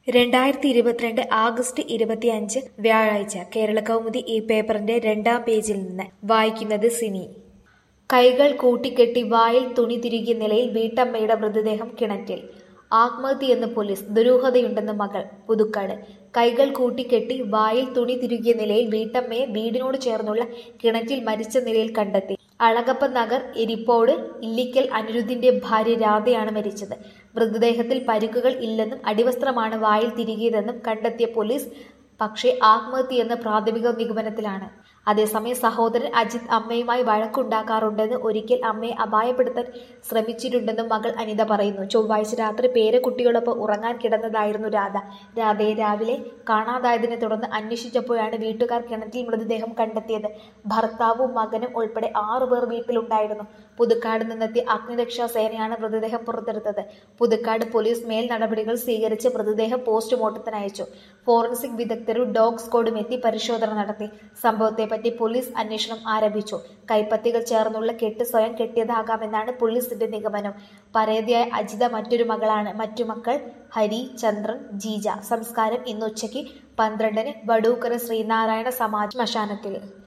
രണ്ടായിരത്തി ഇരുപത്തിരണ്ട് ആഗസ്റ്റ് ഇരുപത്തിയഞ്ച് വ്യാഴാഴ്ച കേരളകൗമുദി ഈ പേപ്പറിന്റെ രണ്ടാം പേജിൽ നിന്ന് വായിക്കുന്നത് സിനി കൈകൾ കൂട്ടിക്കെട്ടി വായിൽ തുണി തിരുകിയ നിലയിൽ വീട്ടമ്മയുടെ മൃതദേഹം കിണറ്റിൽ ആത്മഹത്യയെന്ന് പോലീസ് ദുരൂഹതയുണ്ടെന്ന് മകൾ പുതുക്കാട് കൈകൾ കൂട്ടിക്കെട്ടി വായിൽ തുണി തിരുകിയ നിലയിൽ വീട്ടമ്മയെ വീടിനോട് ചേർന്നുള്ള കിണറ്റിൽ മരിച്ച നിലയിൽ കണ്ടെത്തി അളഗപ്പ നഗർ എരിപ്പോട് ഇല്ലിക്കൽ അനിരുദ്ധിന്റെ ഭാര്യ രാധയാണ് മരിച്ചത് മൃതദേഹത്തിൽ പരിക്കുകൾ ഇല്ലെന്നും അടിവസ്ത്രമാണ് വായിൽ തിരികിയതെന്നും കണ്ടെത്തിയ പോലീസ് പക്ഷേ ആത്മഹത്യയെന്ന പ്രാഥമിക നിഗമനത്തിലാണ് അതേസമയം സഹോദരൻ അജിത് അമ്മയുമായി വഴക്കുണ്ടാക്കാറുണ്ടെന്ന് ഒരിക്കൽ അമ്മയെ അപായപ്പെടുത്താൻ ശ്രമിച്ചിട്ടുണ്ടെന്നും മകൾ അനിത പറയുന്നു ചൊവ്വാഴ്ച രാത്രി പേരക്കുട്ടികളൊപ്പം ഉറങ്ങാൻ കിടന്നതായിരുന്നു രാധ രാധയെ രാവിലെ കാണാതായതിനെ തുടർന്ന് അന്വേഷിച്ചപ്പോഴാണ് വീട്ടുകാർ കിണറ്റിൽ മൃതദേഹം കണ്ടെത്തിയത് ഭർത്താവും മകനും ഉൾപ്പെടെ ആറുപേർ വീട്ടിലുണ്ടായിരുന്നു പുതുക്കാട് നിന്നെത്തിയ അഗ്നിരക്ഷാ സേനയാണ് മൃതദേഹം പുറത്തെടുത്തത് പുതുക്കാട് പോലീസ് മേൽ നടപടികൾ സ്വീകരിച്ച് മൃതദേഹം പോസ്റ്റ്മോർട്ടത്തിന് അയച്ചു ഫോറൻസിക് വിദഗ്ധരും ഡോഗ് സ്ക്വാഡും എത്തി പരിശോധന നടത്തി സംഭവത്തെപ്പറ്റി പോലീസ് അന്വേഷണം ആരംഭിച്ചു കൈപ്പത്തികൾ ചേർന്നുള്ള കെട്ട് സ്വയം കെട്ടിയതാകാമെന്നാണ് പോലീസിന്റെ നിഗമനം പരേതയായ അജിത മറ്റൊരു മകളാണ് മറ്റു മക്കൾ ഹരി ചന്ദ്രൻ ജീജ സംസ്കാരം ഇന്ന് ഉച്ചയ്ക്ക് പന്ത്രണ്ടിന് വടൂക്കര ശ്രീനാരായണ സമാജ് ശ്മശാനത്തിൽ